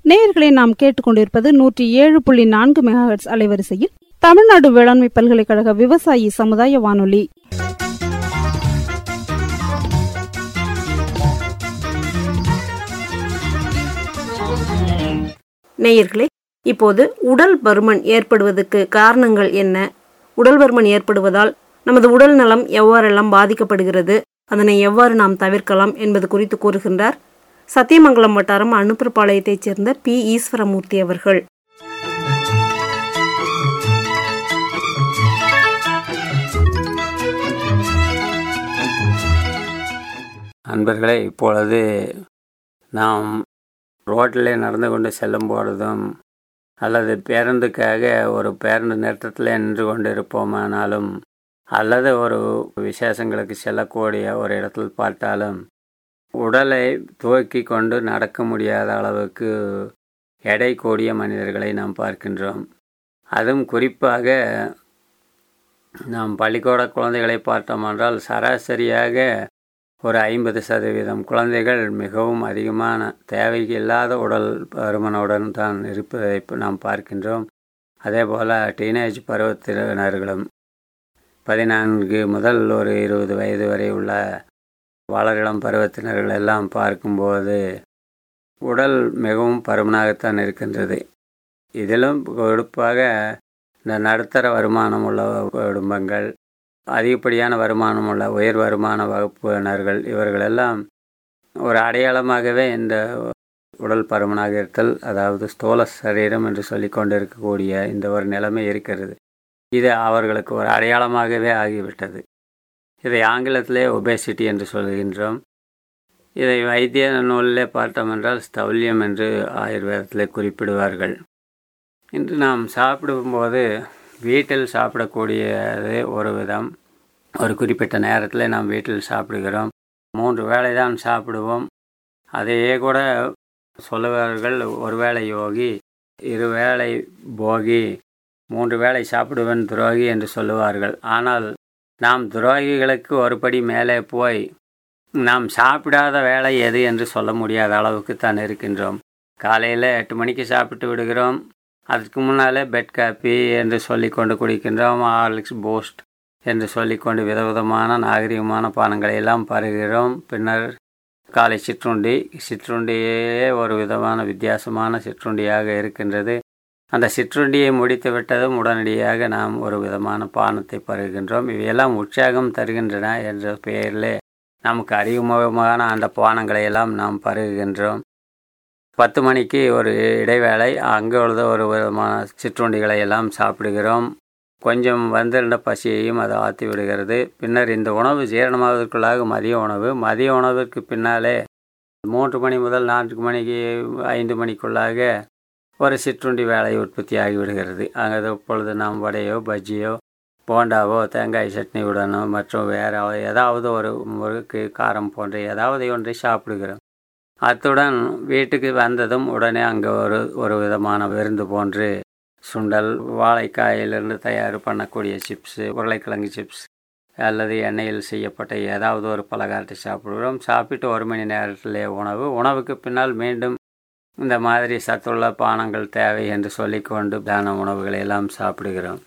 நேயர்களை நாம் கேட்டுக்கொண்டிருப்பது நூற்றி ஏழு புள்ளி நான்கு மெகாஹெட்ஸ் அலைவரிசையில் தமிழ்நாடு வேளாண்மை பல்கலைக்கழக விவசாயி சமுதாய வானொலி நேயர்களே இப்போது உடல் பருமன் ஏற்படுவதற்கு காரணங்கள் என்ன உடல் பருமன் ஏற்படுவதால் நமது உடல் நலம் எவ்வாறெல்லாம் பாதிக்கப்படுகிறது அதனை எவ்வாறு நாம் தவிர்க்கலாம் என்பது குறித்து கூறுகின்றார் சத்தியமங்கலம் வட்டாரம் அனுப்புறப்பாளையத்தைச் சேர்ந்த பி ஈஸ்வரமூர்த்தி அவர்கள் நண்பர்களே இப்பொழுது நாம் ரோட்டிலே நடந்து கொண்டு செல்லும் பொழுதும் அல்லது பேருந்துக்காக ஒரு பேருந்து நிறுத்தத்தில் நின்று கொண்டு இருப்போமானாலும் அல்லது ஒரு விசேஷங்களுக்கு செல்லக்கூடிய ஒரு இடத்தில் பார்த்தாலும் உடலை துவக்கி கொண்டு நடக்க முடியாத அளவுக்கு எடை கூடிய மனிதர்களை நாம் பார்க்கின்றோம் அதுவும் குறிப்பாக நாம் பள்ளிக்கூட குழந்தைகளை பார்த்தோம் என்றால் சராசரியாக ஒரு ஐம்பது சதவீதம் குழந்தைகள் மிகவும் அதிகமான தேவைக்கு இல்லாத உடல் பருமனுடன் தான் இருப்பதை நாம் பார்க்கின்றோம் அதே போல் டீனேஜ் பருவத்தினர்களும் பதினான்கு முதல் ஒரு இருபது வயது வரை உள்ள வளரிளம் பருவத்தினர்கள் எல்லாம் பார்க்கும்போது உடல் மிகவும் பருமனாகத்தான் இருக்கின்றது இதிலும் கொடுப்பாக இந்த நடுத்தர வருமானம் உள்ள குடும்பங்கள் அதிகப்படியான வருமானம் உள்ள உயர் வருமான வகுப்பினர்கள் இவர்களெல்லாம் ஒரு அடையாளமாகவே இந்த உடல் பருமனாக இருத்தல் அதாவது ஸ்தோல சரீரம் என்று சொல்லி கொண்டு இருக்கக்கூடிய இந்த ஒரு நிலைமை இருக்கிறது இது அவர்களுக்கு ஒரு அடையாளமாகவே ஆகிவிட்டது இதை ஆங்கிலத்திலே ஒபேசிட்டி என்று சொல்கின்றோம் இதை வைத்திய நூலிலே பார்த்தோம் என்றால் ஸ்தௌல்யம் என்று ஆயுர்வேதத்திலே குறிப்பிடுவார்கள் இன்று நாம் சாப்பிடும்போது வீட்டில் சாப்பிடக்கூடியது ஒரு விதம் ஒரு குறிப்பிட்ட நேரத்தில் நாம் வீட்டில் சாப்பிடுகிறோம் மூன்று வேளை தான் சாப்பிடுவோம் அதையே கூட சொல்லுவார்கள் ஒரு வேளை யோகி இரு வேளை போகி மூன்று வேளை சாப்பிடுவன் துரோகி என்று சொல்லுவார்கள் ஆனால் நாம் துரோகிகளுக்கு ஒருபடி மேலே போய் நாம் சாப்பிடாத வேலை எது என்று சொல்ல முடியாத அளவுக்கு தான் இருக்கின்றோம் காலையில் எட்டு மணிக்கு சாப்பிட்டு விடுகிறோம் அதுக்கு முன்னாலே பெட் காப்பி என்று சொல்லி கொண்டு குடிக்கின்றோம் ஹார்லிக்ஸ் பூஸ்ட் என்று சொல்லிக்கொண்டு விதவிதமான நாகரிகமான பானங்களை எல்லாம் பருகிறோம் பின்னர் காலை சிற்றுண்டி சிற்றுண்டியே ஒரு விதமான வித்தியாசமான சிற்றுண்டியாக இருக்கின்றது அந்த சிற்றுண்டியை முடித்து விட்டதும் உடனடியாக நாம் ஒரு விதமான பானத்தை பருகின்றோம் இவையெல்லாம் உற்சாகம் தருகின்றன என்ற பெயரிலே நமக்கு அறிமுகமான அந்த பானங்களை எல்லாம் நாம் பருகுகின்றோம் பத்து மணிக்கு ஒரு இடைவேளை அங்கே உள்ள ஒரு விதமான சிற்றுண்டிகளை எல்லாம் சாப்பிடுகிறோம் கொஞ்சம் வந்திருந்த பசியையும் அது ஆற்றி விடுகிறது பின்னர் இந்த உணவு ஜீரணமாவதற்குள்ளாக மதிய உணவு மதிய உணவிற்கு பின்னாலே மூன்று மணி முதல் நான்கு மணிக்கு ஐந்து மணிக்குள்ளாக ஒரு சிற்றுண்டி வேலை உற்பத்தி ஆகிவிடுகிறது அங்கே இப்பொழுது நாம் வடையோ பஜ்ஜியோ போண்டாவோ தேங்காய் சட்னியுடனோ மற்றும் வேறு ஏதாவது ஒரு முறுக்கு காரம் போன்ற ஏதாவது ஒன்றை சாப்பிடுகிறோம் அத்துடன் வீட்டுக்கு வந்ததும் உடனே அங்கே ஒரு ஒரு விதமான விருந்து போன்று சுண்டல் வாழைக்காயிலிருந்து தயார் பண்ணக்கூடிய சிப்ஸு உருளைக்கிழங்கு சிப்ஸ் அல்லது எண்ணெயில் செய்யப்பட்ட ஏதாவது ஒரு பலகாரத்தை சாப்பிடுகிறோம் சாப்பிட்டு ஒரு மணி நேரத்திலே உணவு உணவுக்கு பின்னால் மீண்டும் இந்த மாதிரி சத்துள்ள பானங்கள் தேவை என்று சொல்லிக்கொண்டு தான உணவுகளை எல்லாம் சாப்பிடுகிறோம்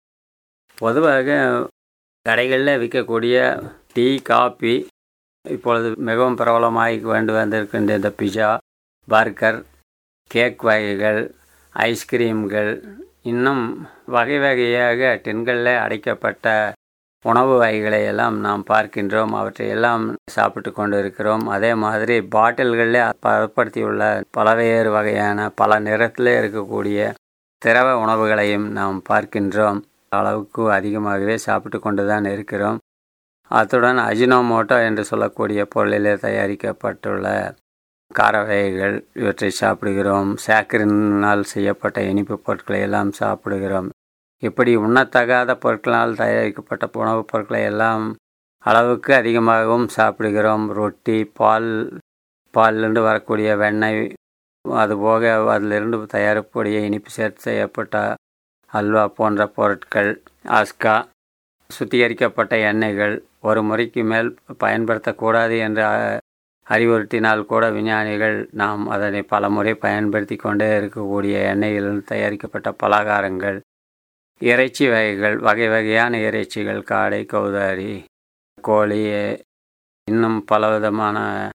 பொதுவாக கடைகளில் விற்கக்கூடிய டீ காப்பி இப்பொழுது மிகவும் பிரபலமாகி கொண்டு வந்திருக்கின்ற இந்த பிஸா பர்கர் கேக் வகைகள் ஐஸ்கிரீம்கள் இன்னும் வகை வகையாக டின்களில் அடைக்கப்பட்ட உணவு வகைகளை எல்லாம் நாம் பார்க்கின்றோம் அவற்றை எல்லாம் சாப்பிட்டு கொண்டு இருக்கிறோம் அதே மாதிரி பாட்டில்களில் பதப்படுத்தியுள்ள பலவேறு வகையான பல நிறத்தில் இருக்கக்கூடிய திரவ உணவுகளையும் நாம் பார்க்கின்றோம் அளவுக்கு அதிகமாகவே சாப்பிட்டு கொண்டு தான் இருக்கிறோம் அத்துடன் அஜினோமோட்டோ என்று சொல்லக்கூடிய பொருளிலே தயாரிக்கப்பட்டுள்ள கார வகைகள் இவற்றை சாப்பிடுகிறோம் சேக்கரினால் செய்யப்பட்ட இனிப்பு பொருட்களை எல்லாம் சாப்பிடுகிறோம் இப்படி உண்ணத்தகாத பொருட்களால் தயாரிக்கப்பட்ட உணவுப் பொருட்களை எல்லாம் அளவுக்கு அதிகமாகவும் சாப்பிடுகிறோம் ரொட்டி பால் பாலிலிருந்து வரக்கூடிய வெண்ணெய் அதுபோக அதிலிருந்து தயாரிக்கக்கூடிய இனிப்பு சேர்த்து செய்யப்பட்ட அல்வா போன்ற பொருட்கள் ஆஸ்கா சுத்திகரிக்கப்பட்ட எண்ணெய்கள் ஒரு முறைக்கு மேல் பயன்படுத்தக்கூடாது என்று அறிவுறுத்தினால் கூட விஞ்ஞானிகள் நாம் அதனை பல முறை பயன்படுத்தி கொண்டே இருக்கக்கூடிய எண்ணெயிலிருந்து தயாரிக்கப்பட்ட பலகாரங்கள் இறைச்சி வகைகள் வகை வகையான இறைச்சிகள் காடை கௌதாரி கோழி இன்னும் பலவிதமான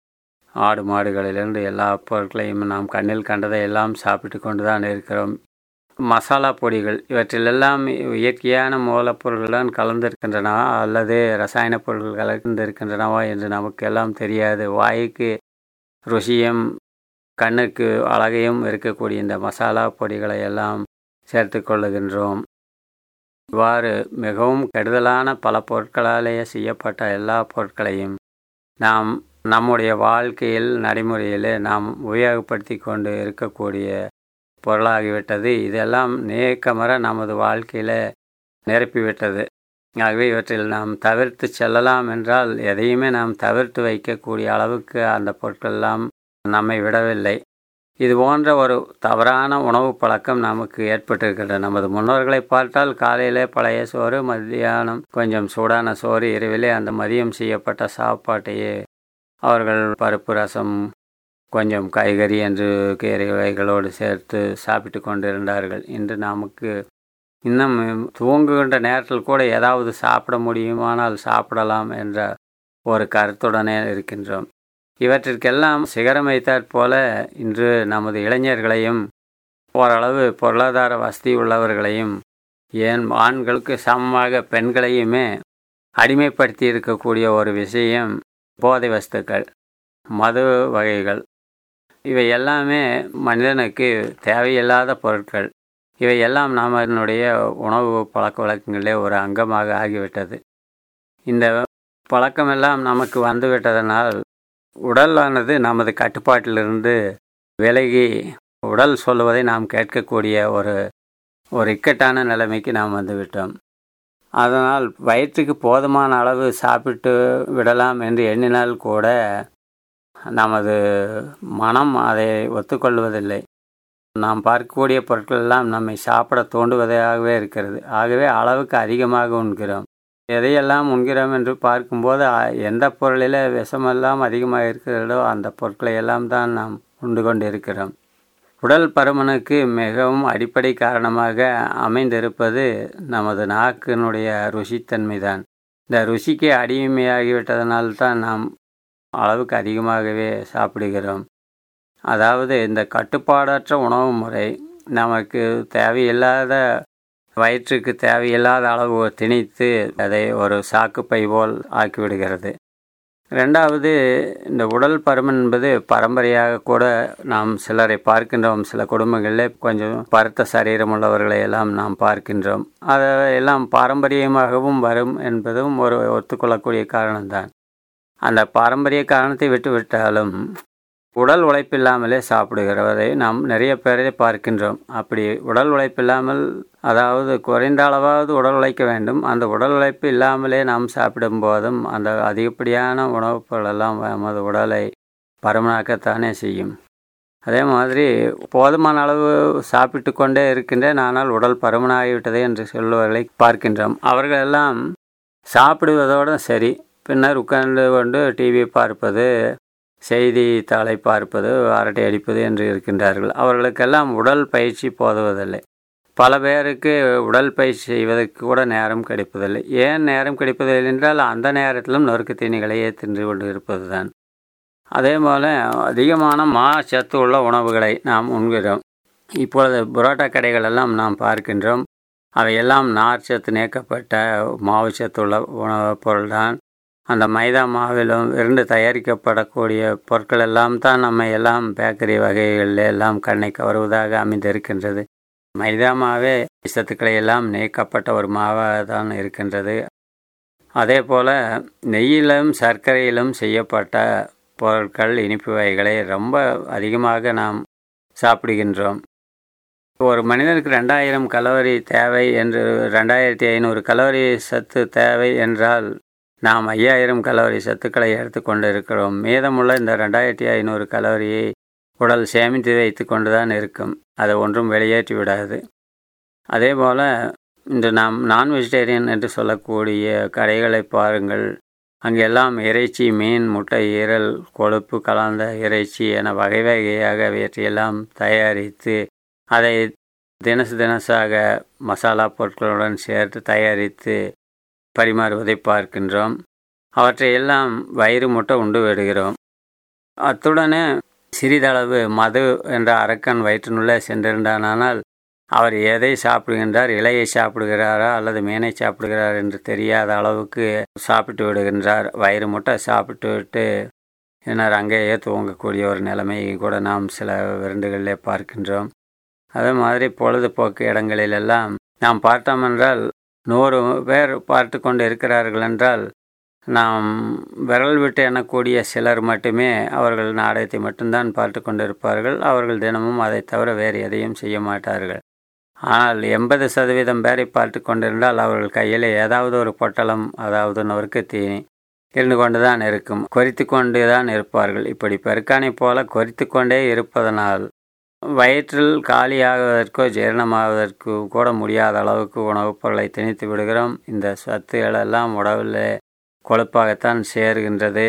ஆடு மாடுகளிலிருந்து எல்லா பொருட்களையும் நாம் கண்ணில் கண்டதை எல்லாம் சாப்பிட்டு கொண்டு தான் இருக்கிறோம் மசாலா பொடிகள் இவற்றிலெல்லாம் இயற்கையான மூலப்பொருள்களுடன் கலந்திருக்கின்றனவா அல்லது ரசாயன பொருட்கள் கலந்திருக்கின்றனவா என்று நமக்கு எல்லாம் தெரியாது வாய்க்கு ருசியும் கண்ணுக்கு அழகையும் இருக்கக்கூடிய இந்த மசாலா பொடிகளை எல்லாம் சேர்த்து கொள்ளுகின்றோம் இவ்வாறு மிகவும் கெடுதலான பல பொருட்களாலேயே செய்யப்பட்ட எல்லா பொருட்களையும் நாம் நம்முடைய வாழ்க்கையில் நடைமுறையில் நாம் உபயோகப்படுத்தி கொண்டு இருக்கக்கூடிய பொருளாகிவிட்டது இதெல்லாம் நேக்கமர நமது வாழ்க்கையில் நிரப்பிவிட்டது ஆகவே இவற்றில் நாம் தவிர்த்து செல்லலாம் என்றால் எதையுமே நாம் தவிர்த்து வைக்கக்கூடிய அளவுக்கு அந்த பொருட்களெல்லாம் நம்மை விடவில்லை இது போன்ற ஒரு தவறான உணவு பழக்கம் நமக்கு ஏற்பட்டிருக்கிறது நமது முன்னோர்களை பார்த்தால் காலையில் பழைய சோறு மத்தியானம் கொஞ்சம் சூடான சோறு இரவிலே அந்த மதியம் செய்யப்பட்ட சாப்பாட்டையே அவர்கள் பருப்பு ரசம் கொஞ்சம் காய்கறி என்று கீரை வகைகளோடு சேர்த்து சாப்பிட்டு கொண்டிருந்தார்கள் இன்று நமக்கு இன்னும் தூங்குகின்ற நேரத்தில் கூட ஏதாவது சாப்பிட முடியுமானால் சாப்பிடலாம் என்ற ஒரு கருத்துடனே இருக்கின்றோம் இவற்றிற்கெல்லாம் சிகரம் வைத்தாற் போல இன்று நமது இளைஞர்களையும் ஓரளவு பொருளாதார வசதி உள்ளவர்களையும் ஏன் ஆண்களுக்கு சமமாக பெண்களையுமே அடிமைப்படுத்தி இருக்கக்கூடிய ஒரு விஷயம் போதை வஸ்துக்கள் மது வகைகள் இவை எல்லாமே மனிதனுக்கு தேவையில்லாத பொருட்கள் இவை எல்லாம் நம்மளுடைய உணவு பழக்க வழக்கங்களிலே ஒரு அங்கமாக ஆகிவிட்டது இந்த பழக்கமெல்லாம் நமக்கு வந்துவிட்டதனால் உடலானது நமது கட்டுப்பாட்டிலிருந்து விலகி உடல் சொல்லுவதை நாம் கேட்கக்கூடிய ஒரு ஒரு இக்கட்டான நிலைமைக்கு நாம் வந்துவிட்டோம் அதனால் வயிற்றுக்கு போதுமான அளவு சாப்பிட்டு விடலாம் என்று எண்ணினால் கூட நமது மனம் அதை ஒத்துக்கொள்வதில்லை நாம் பார்க்கக்கூடிய பொருட்கள் எல்லாம் நம்மை சாப்பிட தூண்டுவதாகவே இருக்கிறது ஆகவே அளவுக்கு அதிகமாக உண்கிறோம் எதையெல்லாம் உண்கிறோம் என்று பார்க்கும்போது எந்த பொருளில் விஷமெல்லாம் அதிகமாக இருக்கிறதோ அந்த பொருட்களை எல்லாம் தான் நாம் உண்டு கொண்டு இருக்கிறோம் உடல் பருமனுக்கு மிகவும் அடிப்படை காரணமாக அமைந்திருப்பது நமது நாக்கினுடைய ருசித்தன்மை தான் இந்த ருசிக்கு அடிமையாகிவிட்டதனால்தான் நாம் அளவுக்கு அதிகமாகவே சாப்பிடுகிறோம் அதாவது இந்த கட்டுப்பாடற்ற உணவு முறை நமக்கு தேவையில்லாத வயிற்றுக்கு தேவையில்லாத அளவு திணித்து அதை ஒரு சாக்குப்பை போல் ஆக்கிவிடுகிறது ரெண்டாவது இந்த உடல் பருமன் என்பது பரம்பரையாக கூட நாம் சிலரை பார்க்கின்றோம் சில குடும்பங்களில் கொஞ்சம் பருத்த சரீரம் உள்ளவர்களை எல்லாம் நாம் பார்க்கின்றோம் அதை எல்லாம் பாரம்பரியமாகவும் வரும் என்பதும் ஒரு ஒத்துக்கொள்ளக்கூடிய காரணம்தான் அந்த பாரம்பரிய காரணத்தை விட்டு விட்டாலும் உடல் உழைப்பில்லாமலே சாப்பிடுகிறவரை நாம் நிறைய பேரை பார்க்கின்றோம் அப்படி உடல் உழைப்பில்லாமல் அதாவது குறைந்த அளவாவது உடல் உழைக்க வேண்டும் அந்த உடல் உழைப்பு இல்லாமலே நாம் சாப்பிடும் போதும் அந்த அதிகப்படியான உணவுப் பொருளெல்லாம் நமது உடலை பருமனாக்கத்தானே செய்யும் அதே மாதிரி போதுமான அளவு சாப்பிட்டு கொண்டே இருக்கின்றேன் ஆனால் உடல் பருமனாகிவிட்டது என்று சொல்லுவர்களை பார்க்கின்றோம் அவர்களெல்லாம் சாப்பிடுவதோடு சரி பின்னர் உட்கார்ந்து கொண்டு டிவி பார்ப்பது செய்தித்தாளை பார்ப்பது அரட்டை அடிப்பது என்று இருக்கின்றார்கள் அவர்களுக்கெல்லாம் உடல் பயிற்சி போதுவதில்லை பல பேருக்கு உடல் பயிற்சி செய்வதற்கு கூட நேரம் கிடைப்பதில்லை ஏன் நேரம் கிடைப்பதில்லை என்றால் அந்த நேரத்திலும் நொறுக்கு தீனிகளையே தின்று கொண்டு இருப்பது தான் அதே போல் அதிகமான மா சத்து உள்ள உணவுகளை நாம் உண்கிறோம் இப்பொழுது புரோட்டா கடைகளெல்லாம் நாம் பார்க்கின்றோம் அவையெல்லாம் நார் சத்து நீக்கப்பட்ட மாவு சத்துள்ள உணவுப் பொருள்தான் அந்த மைதா மாவிலும் இருந்து தயாரிக்கப்படக்கூடிய பொருட்கள் எல்லாம் தான் நம்ம எல்லாம் பேக்கரி வகைகளில் எல்லாம் கண்ணை கவருவதாக அமைந்திருக்கின்றது மைதா மாவே சத்துக்களை எல்லாம் நீக்கப்பட்ட ஒரு மாவாக தான் இருக்கின்றது அதே போல் நெய்யிலும் சர்க்கரையிலும் செய்யப்பட்ட பொருட்கள் இனிப்பு வகைகளை ரொம்ப அதிகமாக நாம் சாப்பிடுகின்றோம் ஒரு மனிதனுக்கு ரெண்டாயிரம் கலோரி தேவை என்று ரெண்டாயிரத்தி ஐநூறு கலோரி சத்து தேவை என்றால் நாம் ஐயாயிரம் கலோரி சத்துக்களை எடுத்துக்கொண்டு இருக்கிறோம் மீதமுள்ள இந்த ரெண்டாயிரத்தி ஐநூறு கலோரியை உடல் சேமித்து வைத்து கொண்டு தான் இருக்கும் அதை ஒன்றும் வெளியேற்றி விடாது அதே போல் இன்று நாம் நான் வெஜிடேரியன் என்று சொல்லக்கூடிய கடைகளை பாருங்கள் அங்கெல்லாம் இறைச்சி மீன் முட்டை ஈரல் கொழுப்பு கலந்த இறைச்சி என வகை வகையாக இவற்றையெல்லாம் தயாரித்து அதை தினசு தினசாக மசாலா பொருட்களுடன் சேர்த்து தயாரித்து பரிமாறுவதை பார்க்கின்றோம் அவற்றையெல்லாம் வயிறு முட்டை உண்டு விடுகிறோம் அத்துடனே சிறிதளவு மது என்ற அரக்கன் வயிற்றினுள்ளே சென்றிருந்தானால் அவர் எதை சாப்பிடுகின்றார் இலையை சாப்பிடுகிறாரா அல்லது மீனை சாப்பிடுகிறார் என்று தெரியாத அளவுக்கு சாப்பிட்டு விடுகின்றார் வயிறு முட்டை சாப்பிட்டு விட்டு பின்னர் அங்கேயே தூங்கக்கூடிய ஒரு நிலைமையை கூட நாம் சில விருந்துகளிலே பார்க்கின்றோம் அதே மாதிரி பொழுதுபோக்கு இடங்களிலெல்லாம் நாம் பார்த்தோம் என்றால் நூறு பேர் பார்த்து கொண்டு இருக்கிறார்கள் என்றால் நாம் விரல் விட்டு எண்ணக்கூடிய சிலர் மட்டுமே அவர்கள் நாடகத்தை மட்டும்தான் பார்த்து கொண்டிருப்பார்கள் அவர்கள் தினமும் அதை தவிர வேறு எதையும் செய்ய மாட்டார்கள் ஆனால் எண்பது சதவீதம் பேரை பார்த்து கொண்டிருந்தால் அவர்கள் கையில் ஏதாவது ஒரு பொட்டலம் அதாவது நொறுக்கு தீனி இருந்து கொண்டு தான் இருக்கும் கொறித்து கொண்டு தான் இருப்பார்கள் இப்படி பெருக்கானை போல கொறித்து கொண்டே இருப்பதனால் வயிற்றில் காலியாகுவதற்கோ ஜீரணமாவதற்கோ கூட முடியாத அளவுக்கு உணவுப் பொருளை திணித்து விடுகிறோம் இந்த சத்துகளெல்லாம் உடவில் கொழுப்பாகத்தான் சேருகின்றது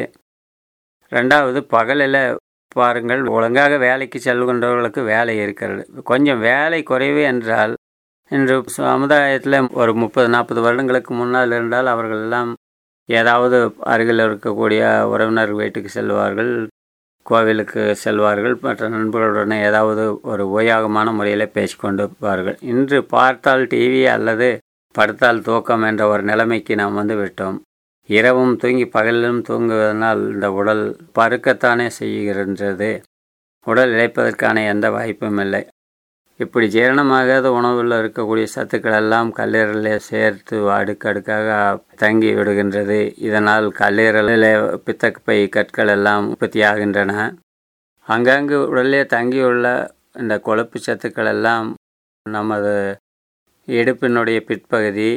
ரெண்டாவது பகலில் பாருங்கள் ஒழுங்காக வேலைக்கு செல்கின்றவர்களுக்கு வேலை இருக்கிறது கொஞ்சம் வேலை குறைவு என்றால் இன்று சமுதாயத்தில் ஒரு முப்பது நாற்பது வருடங்களுக்கு முன்னால் இருந்தால் அவர்கள் எல்லாம் ஏதாவது அருகில் இருக்கக்கூடிய உறவினர் வீட்டுக்கு செல்வார்கள் கோவிலுக்கு செல்வார்கள் மற்ற நண்பர்களுடன் ஏதாவது ஒரு ஓயாகமான முறையில் பேசிக்கொண்டிருப்பார்கள் இன்று பார்த்தால் டிவி அல்லது படுத்தால் தூக்கம் என்ற ஒரு நிலைமைக்கு நாம் வந்து விட்டோம் இரவும் தூங்கி பகலிலும் தூங்குவதனால் இந்த உடல் பருக்கத்தானே செய்கின்றது உடல் இழைப்பதற்கான எந்த வாய்ப்பும் இல்லை இப்படி ஜீரணமாகாத உணவில் இருக்கக்கூடிய சத்துக்கள் எல்லாம் கல்லீரலில் சேர்த்து அடுக்கடுக்காக தங்கி விடுகின்றது இதனால் கல்லீரலில் பித்தப்பை கற்கள் எல்லாம் உற்பத்தி ஆகின்றன அங்கங்கு உடலே தங்கியுள்ள இந்த கொழுப்பு சத்துக்கள் எல்லாம் நமது இடுப்பினுடைய பிற்பகுதி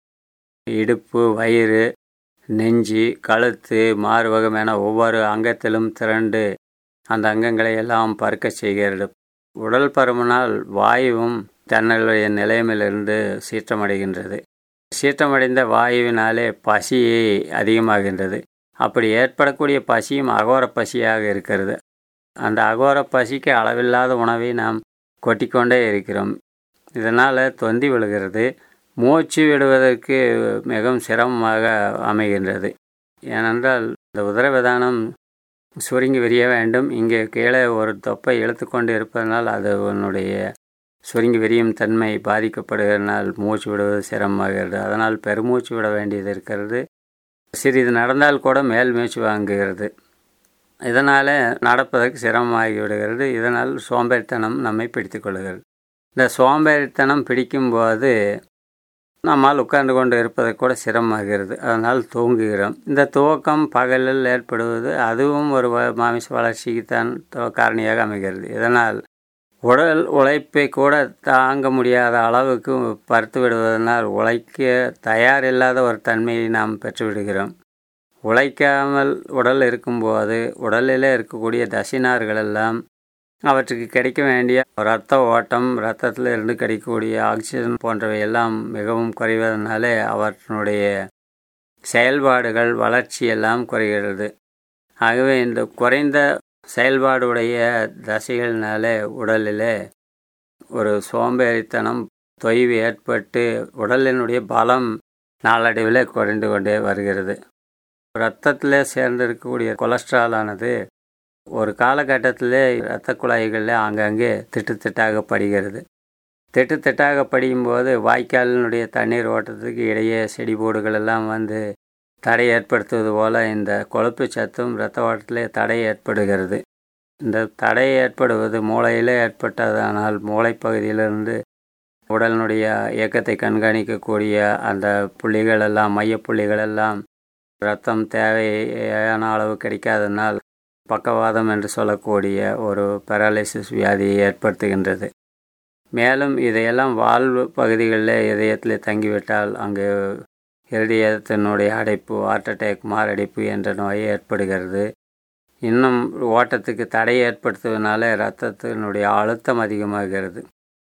இடுப்பு வயிறு நெஞ்சு கழுத்து மார்பகம் என ஒவ்வொரு அங்கத்திலும் திரண்டு அந்த அங்கங்களை எல்லாம் பறக்க செய்கிறது உடல் பருமனால் வாயுவும் தன்னுடைய நிலையமிலிருந்து சீற்றமடைகின்றது சீற்றமடைந்த வாயுவினாலே பசி அதிகமாகின்றது அப்படி ஏற்படக்கூடிய பசியும் அகோர பசியாக இருக்கிறது அந்த அகோர பசிக்கு அளவில்லாத உணவை நாம் கொட்டிக்கொண்டே இருக்கிறோம் இதனால் தொந்தி விழுகிறது மூச்சு விடுவதற்கு மிகவும் சிரமமாக அமைகின்றது ஏனென்றால் இந்த உதரவிதானம் சுருங்கி விரிய வேண்டும் இங்கே கீழே ஒரு தொப்பை இழுத்து கொண்டு இருப்பதனால் அது உன்னுடைய சுருங்கி விரியும் தன்மை பாதிக்கப்படுகிறனால் மூச்சு விடுவது சிரமமாகிறது அதனால் பெருமூச்சு விட வேண்டியது இருக்கிறது சிறிது நடந்தால் கூட மேல் மூச்சு வாங்குகிறது இதனால் நடப்பதற்கு சிரமமாகி விடுகிறது இதனால் சோம்பேறித்தனம் நம்மை பிடித்து கொள்கிறது இந்த சோம்பேறித்தனம் பிடிக்கும்போது நம்மால் உட்கார்ந்து கொண்டு இருப்பதை கூட சிரமமாகிறது அதனால் தூங்குகிறோம் இந்த துவக்கம் பகலில் ஏற்படுவது அதுவும் ஒரு மாமிச வளர்ச்சிக்கு தான் காரணியாக அமைகிறது இதனால் உடல் உழைப்பை கூட தாங்க முடியாத அளவுக்கு பருத்து விடுவதனால் உழைக்க தயார் இல்லாத ஒரு தன்மையை நாம் பெற்றுவிடுகிறோம் உழைக்காமல் உடல் இருக்கும்போது உடலில் இருக்கக்கூடிய தசினார்கள் எல்லாம் அவற்றுக்கு கிடைக்க வேண்டிய இரத்த ஓட்டம் இரத்தத்தில் இருந்து கிடைக்கக்கூடிய ஆக்சிஜன் போன்றவை எல்லாம் மிகவும் குறைவதனாலே அவற்றினுடைய செயல்பாடுகள் வளர்ச்சி எல்லாம் குறைகிறது ஆகவே இந்த குறைந்த செயல்பாடுடைய தசைகள்னாலே உடலில் ஒரு சோம்பேறித்தனம் தொய்வு ஏற்பட்டு உடலினுடைய பலம் நாளடைவில் குறைந்து கொண்டே வருகிறது இரத்தத்தில் சேர்ந்திருக்கக்கூடிய கொலஸ்ட்ராலானது ஒரு காலகட்டத்தில் இரத்த குழாய்களில் ஆங்காங்கே திட்டு திட்டாக படுகிறது திட்டு திட்டாக படியும்போது வாய்க்காலினுடைய தண்ணீர் ஓட்டத்துக்கு இடையே செடிபோடுகள் எல்லாம் வந்து தடை ஏற்படுத்துவது போல் இந்த கொழுப்பு சத்தும் இரத்த ஓட்டத்திலே தடை ஏற்படுகிறது இந்த தடை ஏற்படுவது மூளையில் ஏற்பட்டதனால் மூளைப்பகுதியிலிருந்து உடலினுடைய இயக்கத்தை கண்காணிக்கக்கூடிய அந்த புள்ளிகள் எல்லாம் மையப்புள்ளிகள் எல்லாம் ரத்தம் தேவையான அளவு கிடைக்காதனால் பக்கவாதம் என்று சொல்லக்கூடிய ஒரு பேரலைசிஸ் வியாதியை ஏற்படுத்துகின்றது மேலும் இதையெல்லாம் வாழ்வு பகுதிகளில் இதயத்தில் தங்கிவிட்டால் அங்கு இருதயத்தினுடைய அடைப்பு ஹார்ட் அட்டாக் மாரடைப்பு என்ற நோய் ஏற்படுகிறது இன்னும் ஓட்டத்துக்கு தடை ஏற்படுத்துவதனால இரத்தத்தினுடைய அழுத்தம் அதிகமாகிறது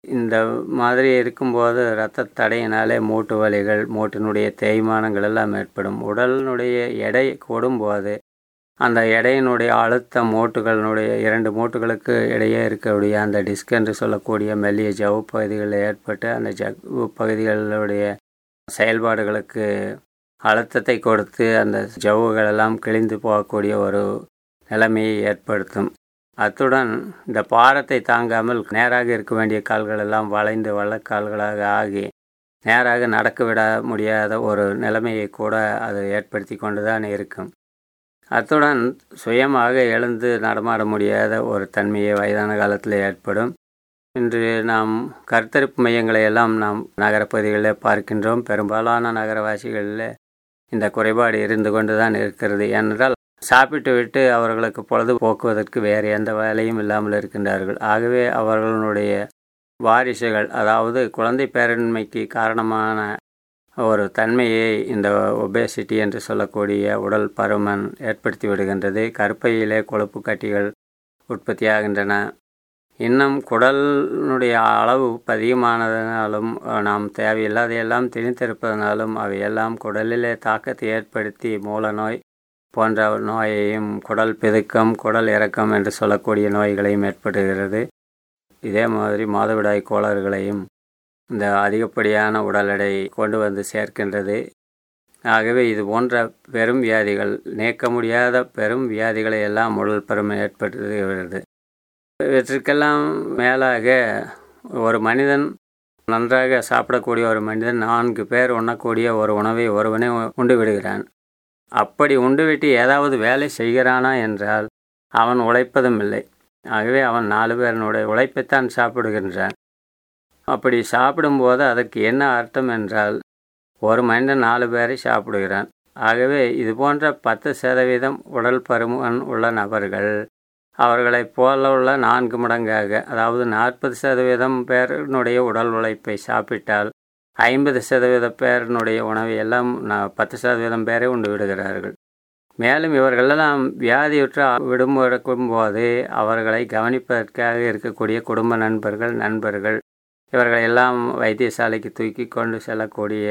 இந்த மாதிரி இருக்கும்போது இரத்த தடையினாலே மூட்டு வலிகள் மூட்டினுடைய தேய்மானங்கள் எல்லாம் ஏற்படும் உடலினுடைய எடை கூடும்போது அந்த எடையினுடைய அழுத்த மூட்டுகளினுடைய இரண்டு மூட்டுகளுக்கு இடையே இருக்கக்கூடிய அந்த டிஸ்க் என்று சொல்லக்கூடிய மெல்லிய ஜவ்வு பகுதிகளில் ஏற்பட்டு அந்த ஜவ்வு பகுதிகளுடைய செயல்பாடுகளுக்கு அழுத்தத்தை கொடுத்து அந்த ஜவ்வுகள் எல்லாம் கிழிந்து போகக்கூடிய ஒரு நிலைமையை ஏற்படுத்தும் அத்துடன் இந்த பாரத்தை தாங்காமல் நேராக இருக்க வேண்டிய கால்கள் எல்லாம் வளைந்து வள்ளக்கால்களாக ஆகி நேராக நடக்க விட முடியாத ஒரு நிலைமையை கூட அது ஏற்படுத்தி கொண்டு தான் இருக்கும் அத்துடன் சுயமாக எழுந்து நடமாட முடியாத ஒரு தன்மையை வயதான காலத்தில் ஏற்படும் இன்று நாம் கருத்தரிப்பு மையங்களை எல்லாம் நாம் நகரப்பகுதிகளில் பார்க்கின்றோம் பெரும்பாலான நகரவாசிகளில் இந்த குறைபாடு இருந்து கொண்டு தான் இருக்கிறது ஏனென்றால் சாப்பிட்டு விட்டு அவர்களுக்கு பொழுது போக்குவதற்கு வேறு எந்த வேலையும் இல்லாமல் இருக்கின்றார்கள் ஆகவே அவர்களுடைய வாரிசுகள் அதாவது குழந்தை பேரன்மைக்கு காரணமான ஒரு தன்மையை இந்த ஒபேசிட்டி என்று சொல்லக்கூடிய உடல் பருமன் ஏற்படுத்தி விடுகின்றது கருப்பையிலே கொழுப்பு கட்டிகள் உற்பத்தியாகின்றன இன்னும் குடலினுடைய அளவு அதிகமானதனாலும் நாம் தேவையில்லாதையெல்லாம் திணித்திருப்பதனாலும் அவையெல்லாம் குடலிலே தாக்கத்தை ஏற்படுத்தி மூல நோய் போன்ற நோயையும் குடல் பிதுக்கம் குடல் இறக்கம் என்று சொல்லக்கூடிய நோய்களையும் ஏற்படுகிறது இதே மாதிரி மாதவிடாய் கோளாறுகளையும் இந்த அதிகப்படியான உடல் எடை கொண்டு வந்து சேர்க்கின்றது ஆகவே இது போன்ற பெரும் வியாதிகள் நீக்க முடியாத பெரும் வியாதிகளை எல்லாம் உடல் பருமன் ஏற்படுத்துகிறது இவற்றுக்கெல்லாம் மேலாக ஒரு மனிதன் நன்றாக சாப்பிடக்கூடிய ஒரு மனிதன் நான்கு பேர் உண்ணக்கூடிய ஒரு உணவை ஒருவனே உண்டு விடுகிறான் அப்படி உண்டுவிட்டு ஏதாவது வேலை செய்கிறானா என்றால் அவன் உழைப்பதும் இல்லை ஆகவே அவன் நாலு பேரனுடைய உழைப்பைத்தான் சாப்பிடுகின்றான் அப்படி சாப்பிடும்போது அதற்கு என்ன அர்த்தம் என்றால் ஒரு மனிதன் நாலு பேரை சாப்பிடுகிறான் ஆகவே இது போன்ற பத்து சதவீதம் உடல் பருமன் உள்ள நபர்கள் அவர்களைப் போல உள்ள நான்கு மடங்காக அதாவது நாற்பது சதவீதம் பேருனுடைய உடல் உழைப்பை சாப்பிட்டால் ஐம்பது சதவீத பேரினுடைய உணவை எல்லாம் பத்து சதவீதம் பேரை உண்டு விடுகிறார்கள் மேலும் இவர்களெல்லாம் வியாதியுற்று விடுமுறைக்கும் போது அவர்களை கவனிப்பதற்காக இருக்கக்கூடிய குடும்ப நண்பர்கள் நண்பர்கள் இவர்கள் எல்லாம் வைத்தியசாலைக்கு தூக்கி கொண்டு செல்லக்கூடிய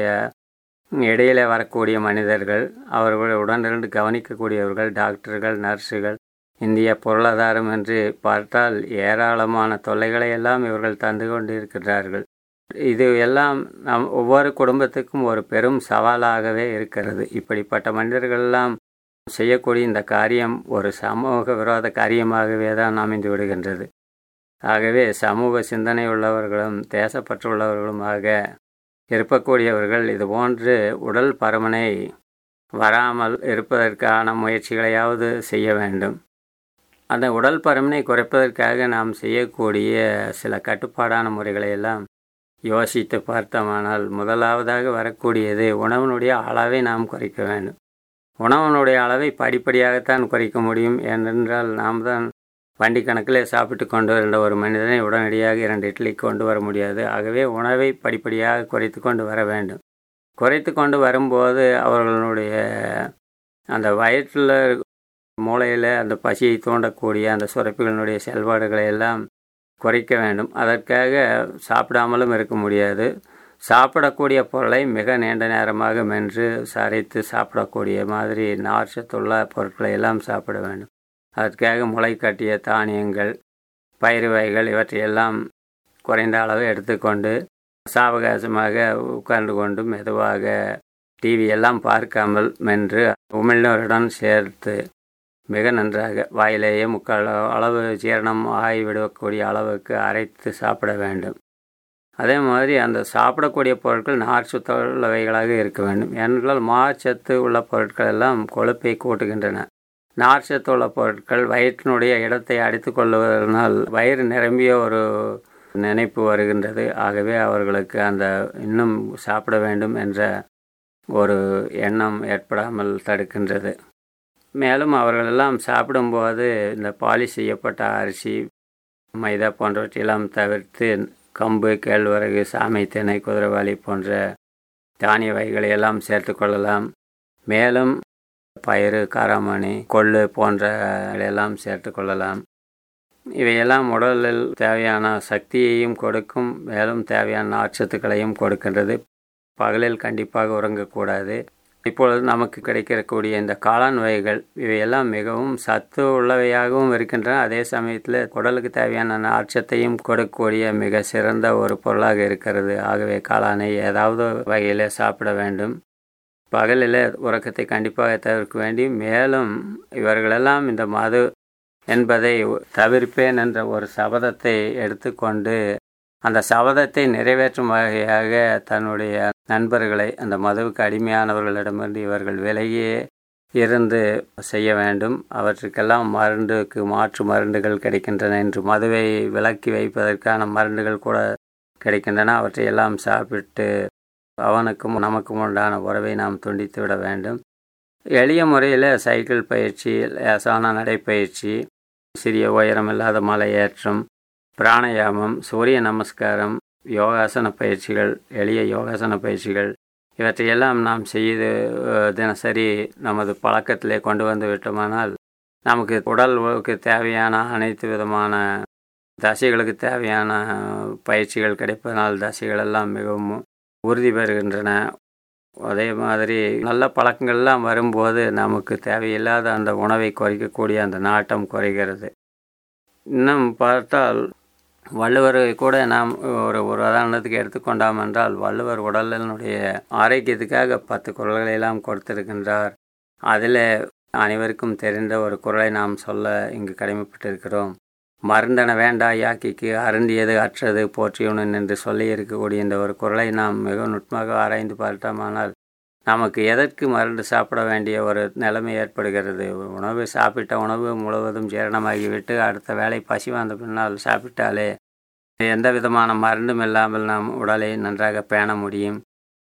இடையிலே வரக்கூடிய மனிதர்கள் அவர்கள் உடனிருந்து கவனிக்கக்கூடியவர்கள் டாக்டர்கள் நர்ஸுகள் இந்திய பொருளாதாரம் என்று பார்த்தால் ஏராளமான தொல்லைகளை எல்லாம் இவர்கள் தந்து கொண்டு இருக்கிறார்கள் இது எல்லாம் நம் ஒவ்வொரு குடும்பத்துக்கும் ஒரு பெரும் சவாலாகவே இருக்கிறது இப்படிப்பட்ட மனிதர்களெல்லாம் செய்யக்கூடிய இந்த காரியம் ஒரு சமூக விரோத காரியமாகவே தான் அமைந்து விடுகின்றது ஆகவே சமூக சிந்தனை உள்ளவர்களும் தேசப்பற்றுள்ளவர்களுமாக இருக்கக்கூடியவர்கள் இதுபோன்று உடல் பருமனை வராமல் இருப்பதற்கான முயற்சிகளையாவது செய்ய வேண்டும் அந்த உடல் பருமனை குறைப்பதற்காக நாம் செய்யக்கூடிய சில கட்டுப்பாடான முறைகளை எல்லாம் யோசித்து பார்த்தோமானால் முதலாவதாக வரக்கூடியது உணவினுடைய அளவை நாம் குறைக்க வேண்டும் உணவனுடைய அளவை படிப்படியாகத்தான் குறைக்க முடியும் ஏனென்றால் நாம் தான் வண்டி கணக்கில் சாப்பிட்டு கொண்டு வருகின்ற ஒரு மனிதனை உடனடியாக இரண்டு இட்லி கொண்டு வர முடியாது ஆகவே உணவை படிப்படியாக குறைத்து கொண்டு வர வேண்டும் குறைத்து கொண்டு வரும்போது அவர்களுடைய அந்த வயிற்றில் மூளையில் அந்த பசியை தூண்டக்கூடிய அந்த சுரப்பிகளினுடைய செயல்பாடுகளை எல்லாம் குறைக்க வேண்டும் அதற்காக சாப்பிடாமலும் இருக்க முடியாது சாப்பிடக்கூடிய பொருளை மிக நீண்ட நேரமாக மென்று சரைத்து சாப்பிடக்கூடிய மாதிரி நார்ச்சத்துள்ள பொருட்களை எல்லாம் சாப்பிட வேண்டும் அதற்காக முளை கட்டிய தானியங்கள் பயிறு வகைகள் இவற்றையெல்லாம் குறைந்த அளவு எடுத்துக்கொண்டு சாவகாசமாக உட்கார்ந்து கொண்டு மெதுவாக டிவி எல்லாம் பார்க்காமல் மென்று உமிழ்நீருடன் சேர்த்து மிக நன்றாக வாயிலேயே முக்கால் அளவு ஜீரணம் ஆகிவிடக்கூடிய அளவுக்கு அரைத்து சாப்பிட வேண்டும் அதே மாதிரி அந்த சாப்பிடக்கூடிய பொருட்கள் நார் உள்ளவைகளாக இருக்க வேண்டும் ஏனென்றால் மார்ச்சத்து உள்ள பொருட்கள் எல்லாம் கொழுப்பை கூட்டுகின்றன நார்ச்சத்து உள்ள பொருட்கள் வயிற்றினுடைய இடத்தை அடித்து கொள்வதனால் வயிறு நிரம்பிய ஒரு நினைப்பு வருகின்றது ஆகவே அவர்களுக்கு அந்த இன்னும் சாப்பிட வேண்டும் என்ற ஒரு எண்ணம் ஏற்படாமல் தடுக்கின்றது மேலும் அவர்களெல்லாம் சாப்பிடும்போது இந்த பாலிஷ் செய்யப்பட்ட அரிசி மைதா போன்றவற்றையெல்லாம் தவிர்த்து கம்பு கேழ்வரகு சாமை திணை குதிரைவாளி போன்ற தானிய வகைகளை எல்லாம் சேர்த்து கொள்ளலாம் மேலும் பயிறு காராமணி கொள்ளு போன்ற எல்லாம் சேர்த்து கொள்ளலாம் இவையெல்லாம் உடலில் தேவையான சக்தியையும் கொடுக்கும் மேலும் தேவையான நாட்சத்துக்களையும் கொடுக்கின்றது பகலில் கண்டிப்பாக உறங்கக்கூடாது இப்பொழுது நமக்கு கிடைக்கக்கூடிய இந்த காளான் வகைகள் இவையெல்லாம் மிகவும் சத்து உள்ளவையாகவும் இருக்கின்றன அதே சமயத்தில் உடலுக்கு தேவையான நாட்சத்தையும் கொடுக்கக்கூடிய மிக சிறந்த ஒரு பொருளாக இருக்கிறது ஆகவே காளானை ஏதாவது வகையில் சாப்பிட வேண்டும் பகலில் உறக்கத்தை கண்டிப்பாக தவிர்க்க வேண்டி மேலும் இவர்களெல்லாம் இந்த மது என்பதை தவிர்ப்பேன் என்ற ஒரு சபதத்தை எடுத்துக்கொண்டு அந்த சபதத்தை நிறைவேற்றும் வகையாக தன்னுடைய நண்பர்களை அந்த மதுவுக்கு அடிமையானவர்களிடமிருந்து இவர்கள் விலகியே இருந்து செய்ய வேண்டும் அவற்றுக்கெல்லாம் மருந்துக்கு மாற்று மருந்துகள் கிடைக்கின்றன என்று மதுவை விலக்கி வைப்பதற்கான மருந்துகள் கூட கிடைக்கின்றன அவற்றை எல்லாம் சாப்பிட்டு அவனுக்கும் நமக்கும் உண்டான உறவை நாம் துண்டித்து விட வேண்டும் எளிய முறையில் சைக்கிள் பயிற்சி லேசான நடைப்பயிற்சி சிறிய உயரம் இல்லாத மலை ஏற்றம் பிராணயாமம் சூரிய நமஸ்காரம் யோகாசன பயிற்சிகள் எளிய யோகாசன பயிற்சிகள் இவற்றையெல்லாம் நாம் செய்து தினசரி நமது பழக்கத்திலே கொண்டு வந்து விட்டோமானால் நமக்கு உடலுக்கு தேவையான அனைத்து விதமான தசைகளுக்கு தேவையான பயிற்சிகள் கிடைப்பதனால் தசைகள் எல்லாம் மிகவும் உறுதி பெறுகின்றன அதே மாதிரி நல்ல பழக்கங்கள்லாம் வரும்போது நமக்கு தேவையில்லாத அந்த உணவை குறைக்கக்கூடிய அந்த நாட்டம் குறைகிறது இன்னும் பார்த்தால் வள்ளுவரை கூட நாம் ஒரு ஒரு உதாரணத்துக்கு எடுத்துக்கொண்டாம் என்றால் வள்ளுவர் உடலினுடைய ஆரோக்கியத்துக்காக பத்து குரல்களை எல்லாம் கொடுத்திருக்கின்றார் அதில் அனைவருக்கும் தெரிந்த ஒரு குரலை நாம் சொல்ல இங்கு கடமைப்பட்டிருக்கிறோம் மருந்தன வேண்டா யாக்கிக்கு அருந்தியது அற்றது போற்றியுடன் என்று சொல்லி இருக்கக்கூடிய இந்த ஒரு குரலை நாம் மிக நுட்பமாக ஆராய்ந்து பார்த்தோமானால் நமக்கு எதற்கு மருந்து சாப்பிட வேண்டிய ஒரு நிலைமை ஏற்படுகிறது உணவு சாப்பிட்ட உணவு முழுவதும் ஜீரணமாகிவிட்டு அடுத்த வேலை பசி வந்த பின்னால் சாப்பிட்டாலே எந்த விதமான மருந்தும் இல்லாமல் நாம் உடலை நன்றாக பேண முடியும்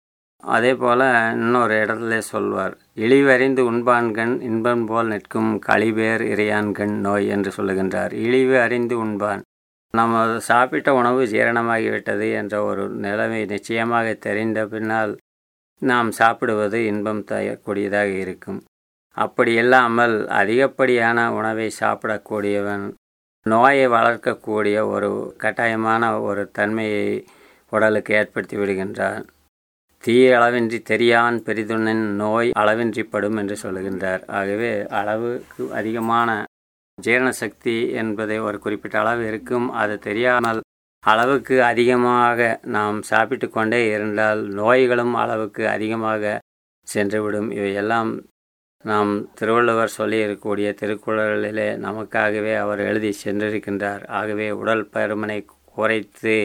அதே போல் இன்னொரு இடத்துல சொல்வார் இழிவறிந்து உண்பான்கண் இன்பம் போல் நிற்கும் களிபேர் இறையான்கண் நோய் என்று சொல்லுகின்றார் இழிவு அறிந்து உண்பான் நம்ம சாப்பிட்ட உணவு ஜீரணமாகிவிட்டது என்ற ஒரு நிலைமை நிச்சயமாக தெரிந்த பின்னால் நாம் சாப்பிடுவது இன்பம் தரக்கூடியதாக இருக்கும் அப்படி இல்லாமல் அதிகப்படியான உணவை சாப்பிடக்கூடியவன் நோயை வளர்க்கக்கூடிய ஒரு கட்டாயமான ஒரு தன்மையை உடலுக்கு ஏற்படுத்தி விடுகின்றான் தீய அளவின்றி தெரியான் பெரிதுண்ணின் நோய் அளவின்றி படும் என்று சொல்லுகின்றார் ஆகவே அளவுக்கு அதிகமான ஜீரண சக்தி என்பதை ஒரு குறிப்பிட்ட அளவு இருக்கும் அது தெரியாமல் அளவுக்கு அதிகமாக நாம் சாப்பிட்டு கொண்டே இருந்தால் நோய்களும் அளவுக்கு அதிகமாக சென்றுவிடும் இவையெல்லாம் நாம் திருவள்ளுவர் சொல்லி இருக்கக்கூடிய திருக்குறளிலே நமக்காகவே அவர் எழுதி சென்றிருக்கின்றார் ஆகவே உடல் பருமனை குறைத்து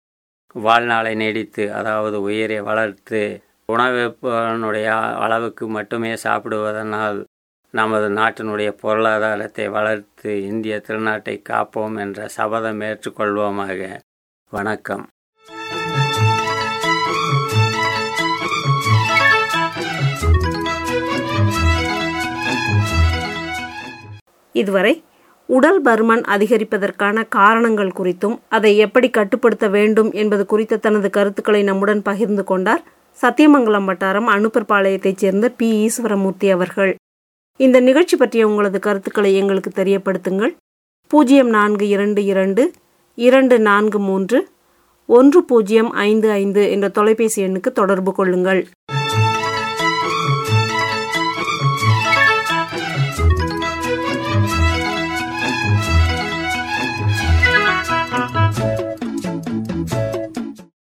வாழ்நாளை நீடித்து அதாவது உயிரை வளர்த்து உணவுடைய அளவுக்கு மட்டுமே சாப்பிடுவதனால் நமது நாட்டினுடைய பொருளாதாரத்தை வளர்த்து இந்திய திருநாட்டை காப்போம் என்ற சபதம் ஏற்றுக்கொள்வோமாக வணக்கம் இதுவரை உடல் பருமன் அதிகரிப்பதற்கான காரணங்கள் குறித்தும் அதை எப்படி கட்டுப்படுத்த வேண்டும் என்பது குறித்த தனது கருத்துக்களை நம்முடன் பகிர்ந்து கொண்டார் சத்தியமங்கலம் வட்டாரம் அனுப்பர்பாளையத்தைச் சேர்ந்த பி ஈஸ்வரமூர்த்தி அவர்கள் இந்த நிகழ்ச்சி பற்றிய உங்களது கருத்துக்களை எங்களுக்கு தெரியப்படுத்துங்கள் பூஜ்ஜியம் நான்கு இரண்டு இரண்டு இரண்டு நான்கு மூன்று ஒன்று பூஜ்ஜியம் ஐந்து ஐந்து என்ற தொலைபேசி எண்ணுக்கு தொடர்பு கொள்ளுங்கள்